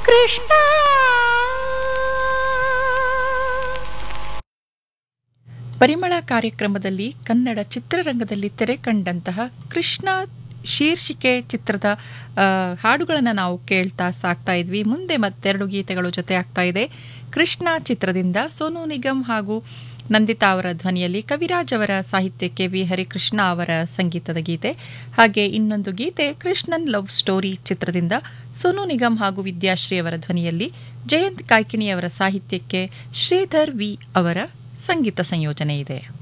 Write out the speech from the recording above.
ಕೃಷ್ಣ ಪರಿಮಳ ಕಾರ್ಯಕ್ರಮದಲ್ಲಿ ಕನ್ನಡ ಚಿತ್ರರಂಗದಲ್ಲಿ ತೆರೆ ಕಂಡಂತಹ ಕೃಷ್ಣ ಶೀರ್ಷಿಕೆ ಚಿತ್ರದ ಹಾಡುಗಳನ್ನು ನಾವು ಕೇಳ್ತಾ ಸಾಕ್ತಾ ಇದ್ವಿ ಮುಂದೆ ಮತ್ತೆರಡು ಗೀತೆಗಳು ಜೊತೆ ಆಗ್ತಾ ಇದೆ ಕೃಷ್ಣ ಚಿತ್ರದಿಂದ ಸೋನು ನಿಗಮ್ ಹಾಗೂ ನಂದಿತಾ ಅವರ ಧ್ವನಿಯಲ್ಲಿ ಕವಿರಾಜ್ ಅವರ ಸಾಹಿತ್ಯಕ್ಕೆ ವಿ ಹರಿಕೃಷ್ಣ ಅವರ ಸಂಗೀತದ ಗೀತೆ ಹಾಗೆ ಇನ್ನೊಂದು ಗೀತೆ ಕೃಷ್ಣನ್ ಲವ್ ಸ್ಟೋರಿ ಚಿತ್ರದಿಂದ ಸೋನು ನಿಗಮ್ ಹಾಗೂ ವಿದ್ಯಾಶ್ರೀ ಅವರ ಧ್ವನಿಯಲ್ಲಿ ಜಯಂತ್ ಕಾಯ್ಕಿಣಿ ಅವರ ಸಾಹಿತ್ಯಕ್ಕೆ ಶ್ರೀಧರ್ ವಿ ಅವರ ಸಂಗೀತ ಸಂಯೋಜನೆ ಇದೆ